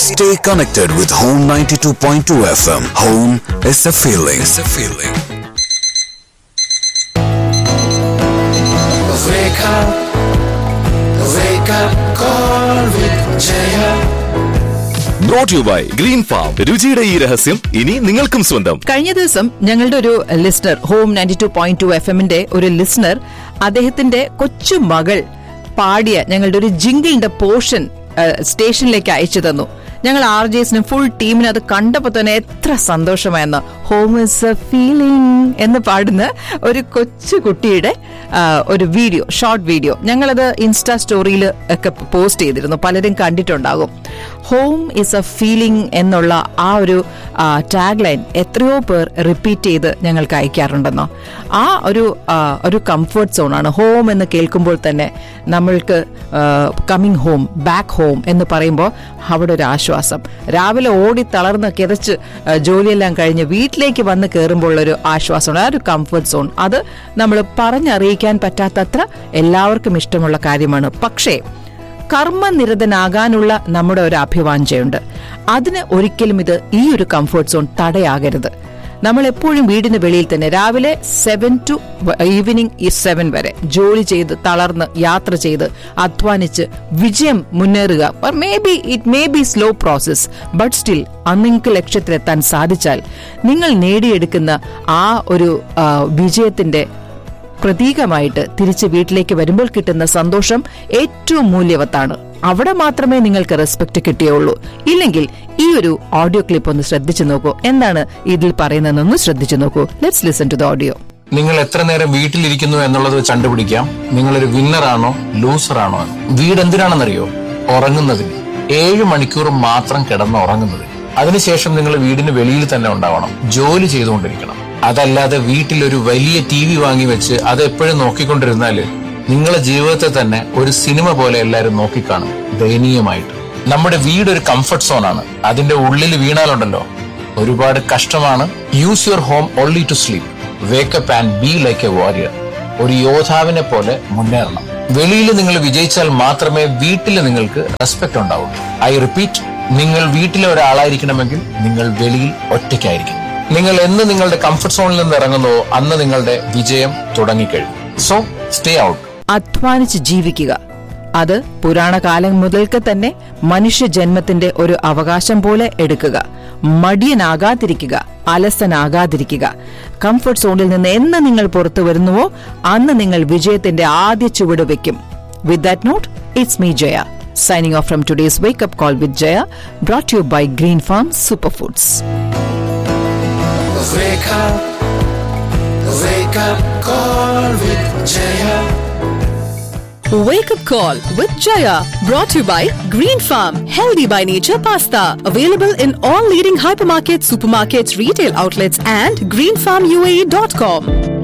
Stay connected with Home 92.2 FM. Home is a feeling. It's a feeling. Wake up, wake up, call with Jaya. Brought you by green farm രുചിയുടെ ഈ രഹസ്യം ഇനി നിങ്ങൾക്കും സ്വന്തം കഴിഞ്ഞ ദിവസം ഞങ്ങളുടെ ഒരു listener home ninety two point two F എമ്മിന്റെ ഒരു ലിസ്ണർ അദ്ദേഹത്തിന്റെ കൊച്ചു മകൾ പാടിയ ഞങ്ങളുടെ ഒരു ജിങ്കിളിന്റെ പോർഷൻ സ്റ്റേഷനിലേക്ക് അയച്ചു തന്നു ഞങ്ങൾ ആർ ജെ എസിനും ഫുൾ ടീമിന് അത് കണ്ടപ്പോൾ തന്നെ എത്ര സന്തോഷമായെന്ന് ഹോം ഇസ് എ ഫീലിംഗ് എന്ന് പാടുന്ന ഒരു കൊച്ചു കുട്ടിയുടെ ആ, ഒരു വീഡിയോ ഷോർട്ട് വീഡിയോ ഞങ്ങളത് ഇൻസ്റ്റാ സ്റ്റോറിയിൽ ഒക്കെ പോസ്റ്റ് ചെയ്തിരുന്നു പലരും കണ്ടിട്ടുണ്ടാകും ഹോം ഇസ് എ ഫീലിംഗ് എന്നുള്ള ആ ഒരു ടാഗ് ലൈൻ എത്രയോ പേർ റിപ്പീറ്റ് ചെയ്ത് ഞങ്ങൾക്ക് അയക്കാറുണ്ടെന്നോ ആ ഒരു ആ, ഒരു കംഫർട്ട് സോണാണ് ഹോം എന്ന് കേൾക്കുമ്പോൾ തന്നെ നമ്മൾക്ക് കമ്മിങ് ഹോം ബാക്ക് ഹോം എന്ന് പറയുമ്പോൾ അവിടെ ഒരു ആശ്വാസം രാവിലെ ഓടി തളർന്ന് കിതച്ച് ആ, ജോലിയെല്ലാം കഴിഞ്ഞ് വീട്ടിലേക്ക് വന്ന് കയറുമ്പോൾ ഒരു ആശ്വാസമാണ് ആ ഒരു കംഫർട്ട് സോൺ അത് നമ്മൾ പറഞ്ഞറിയിക്കാൻ പറ്റാത്തത്ര എല്ലാവർക്കും ഇഷ്ടമുള്ള കാര്യമാണ് പക്ഷേ കർമ്മനിരതനാകാനുള്ള നമ്മുടെ ഒരു അഭിവാഞ്ചയുണ്ട് അതിന് ഒരിക്കലും ഇത് ഈ ഒരു കംഫർട്ട് സോൺ തടയാകരുത് നമ്മൾ എപ്പോഴും വീടിന് വെളിയിൽ തന്നെ രാവിലെ സെവൻ ടു ഈവനിങ് ഈ സെവൻ വരെ ജോലി ചെയ്ത് തളർന്ന് യാത്ര ചെയ്ത് അധ്വാനിച്ച് വിജയം മുന്നേറുക may be it may be slow process but still അന്നിങ്ങൾക്ക് ലക്ഷ്യത്തിലെത്താൻ സാധിച്ചാൽ നിങ്ങൾ നേടിയെടുക്കുന്ന ആ ഒരു ആ, വിജയത്തിന്റെ പ്രതീകമായിട്ട് തിരിച്ച് വീട്ടിലേക്ക് വരുമ്പോൾ കിട്ടുന്ന സന്തോഷം ഏറ്റവും മൂല്യവത്താണ് അവിടെ മാത്രമേ നിങ്ങൾക്ക് റെസ്പെക്ട് കിട്ടിയുള്ളൂ ഇല്ലെങ്കിൽ ഈ ഒരു ഓഡിയോ ക്ലിപ്പ് ഒന്ന് ശ്രദ്ധിച്ചു നോക്കൂ എന്താണ് ഇതിൽ പറയുന്നതെന്നൊന്ന് ശ്രദ്ധിച്ചു നോക്കൂ let's listen to the audio നിങ്ങൾ എത്ര നേരം വീട്ടിലിരിക്കുന്നു എന്നുള്ളത് വെച്ച് കണ്ടുപിടിക്കാം നിങ്ങളൊരു വിന്നറാണോ ലൂസറാണോ എന്ന് വീട് എന്തിനാണെന്നറിയോ ഉറങ്ങുന്നതിന് ഏഴ് മണിക്കൂർ മാത്രം കിടന്ന് ഉറങ്ങുന്നതിന് അതിനുശേഷം നിങ്ങൾ വീടിന് വെളിയിൽ തന്നെ ഉണ്ടാവണം ജോലി ചെയ്തുകൊണ്ടിരിക്കണം അതല്ലാതെ വീട്ടിൽ ഒരു വലിയ ടി വി വാങ്ങി വെച്ച് അത് എപ്പോഴും നോക്കിക്കൊണ്ടിരുന്നാല് നിങ്ങളെ ജീവിതത്തെ തന്നെ ഒരു സിനിമ പോലെ എല്ലാവരും നോക്കിക്കാണും ദയനീയമായിട്ട് നമ്മുടെ വീട് ഒരു കംഫർട്ട് സോൺ ആണ് അതിന്റെ ഉള്ളിൽ വീണാലുണ്ടല്ലോ ഒരുപാട് കഷ്ടമാണ് use your home only to sleep wake up and be like a warrior ഒരു യോദ്ധാവിനെ പോലെ മുന്നേറണം വെളിയിൽ നിങ്ങൾ വിജയിച്ചാൽ മാത്രമേ വീട്ടിൽ നിങ്ങൾക്ക് റെസ്പെക്ട് ഉണ്ടാവൂ ഐ റിപ്പീറ്റ് നിങ്ങൾ വീട്ടിലെ ഒരാളായിരിക്കണമെങ്കിൽ നിങ്ങൾ വെളിയിൽ ഒറ്റയ്ക്കായിരിക്കും നിങ്ങൾ എന്ന് നിങ്ങളുടെ കംഫർട്ട് സോണിൽ നിന്ന് ഇറങ്ങുന്നുവോ അന്ന് നിങ്ങളുടെ വിജയം തുടങ്ങിക്കഴിയും സോ സ്റ്റേ ഔട്ട് അധ്വാനിച്ച് ജീവിക്കുക അത് പുരാണ കാലം മുതൽക്ക് തന്നെ മനുഷ്യ ജന്മത്തിന്റെ ഒരു അവകാശം പോലെ എടുക്കുക മടിയനാകാതിരിക്കുക അലസനാകാതിരിക്കുക കംഫർട്ട് സോണിൽ നിന്ന് എന്ന് നിങ്ങൾ പുറത്തു വരുന്നുവോ അന്ന് നിങ്ങൾ വിജയത്തിന്റെ ആദ്യ ചുവട് വെക്കും with that note it's me Jaya signing off from today's wake up call with Jaya brought you by green farm super foods Wake up, wake up, call with Jaya. Wake up call with Jaya brought to you by Green Farm Healthy by Nature Pasta available in all leading hypermarkets, supermarkets, retail outlets and greenfarmuae.com.